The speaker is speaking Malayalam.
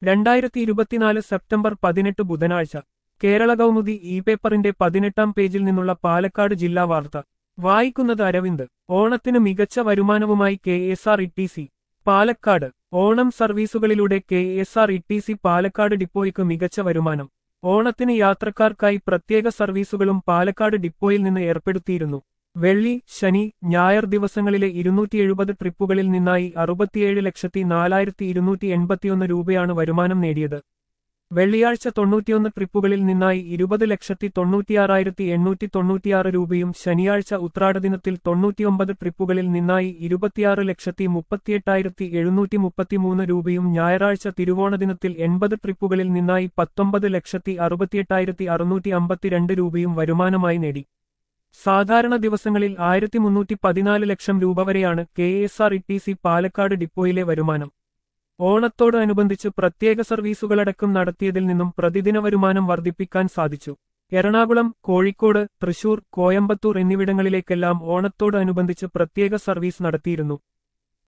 രണ്ടായിരത്തി ഇരുപത്തിനാല് സെപ്റ്റംബർ പതിനെട്ട് ബുധനാഴ്ച കേരള കൗമുദി ഇ പേപ്പറിന്റെ പതിനെട്ടാം പേജിൽ നിന്നുള്ള പാലക്കാട് ജില്ലാ വാർത്ത വായിക്കുന്നത് അരവിന്ദ് ഓണത്തിന് മികച്ച വരുമാനവുമായി K S R T C സി Palakkad Onam സർവീസുകളിലൂടെ K S R T C സി പാലക്കാട് ഡിപ്പോയ്ക്ക് മികച്ച വരുമാനം ഓണത്തിന് യാത്രക്കാർക്കായി പ്രത്യേക സർവീസുകളും പാലക്കാട് ഡിപ്പോയിൽ നിന്ന് ഏർപ്പെടുത്തിയിരുന്നു വെള്ളി ശനി ഞായർ ദിവസങ്ങളിലെ ഇരുന്നൂറ്റി എഴുപത് ട്രിപ്പുകളിൽ നിന്നായി അറുപത്തിയേഴ് ലക്ഷത്തി നാലായിരത്തി ഇരുന്നൂറ്റി എൺപത്തിയൊന്ന് രൂപയാണ് വരുമാനം നേടിയത് വെള്ളിയാഴ്ച തൊണ്ണൂറ്റിയൊന്ന് ട്രിപ്പുകളിൽ നിന്നായി ഇരുപത് ലക്ഷത്തി തൊണ്ണൂറ്റിയാറായിരത്തി എണ്ണൂറ്റി തൊണ്ണൂറ്റിയാറ് രൂപയും ശനിയാഴ്ച ഉത്രാടദിനത്തിൽ തൊണ്ണൂറ്റിയൊമ്പത് ട്രിപ്പുകളിൽ നിന്നായി ഇരുപത്തിയാറ് ലക്ഷത്തി മുപ്പത്തിയെട്ടായിരത്തി എഴുന്നൂറ്റി മുപ്പത്തിമൂന്ന് രൂപയും ഞായറാഴ്ച തിരുവോണദിനത്തിൽ എൺപത് ട്രിപ്പുകളിൽ നിന്നായി പത്തൊമ്പത് ലക്ഷത്തി അറുപത്തിയെട്ടായിരത്തി അറുന്നൂറ്റി അമ്പത്തിരണ്ട് രൂപയും വരുമാനമായി നേടി സാധാരണ ദിവസങ്ങളിൽ ആയിരത്തി മുന്നൂറ്റി പതിനാല് ലക്ഷം രൂപ വരെയാണ് K S R T C സി പാലക്കാട് ഡിപ്പോയിലെ വരുമാനം ഓണത്തോടനുബന്ധിച്ച് പ്രത്യേക സർവീസുകളടക്കം നടത്തിയതിൽ നിന്നും പ്രതിദിന വരുമാനം വർദ്ധിപ്പിക്കാൻ സാധിച്ചു എറണാകുളം കോഴിക്കോട് തൃശൂർ കോയമ്പത്തൂർ എന്നിവിടങ്ങളിലേക്കെല്ലാം ഓണത്തോടനുബന്ധിച്ച് പ്രത്യേക സർവീസ് നടത്തിയിരുന്നു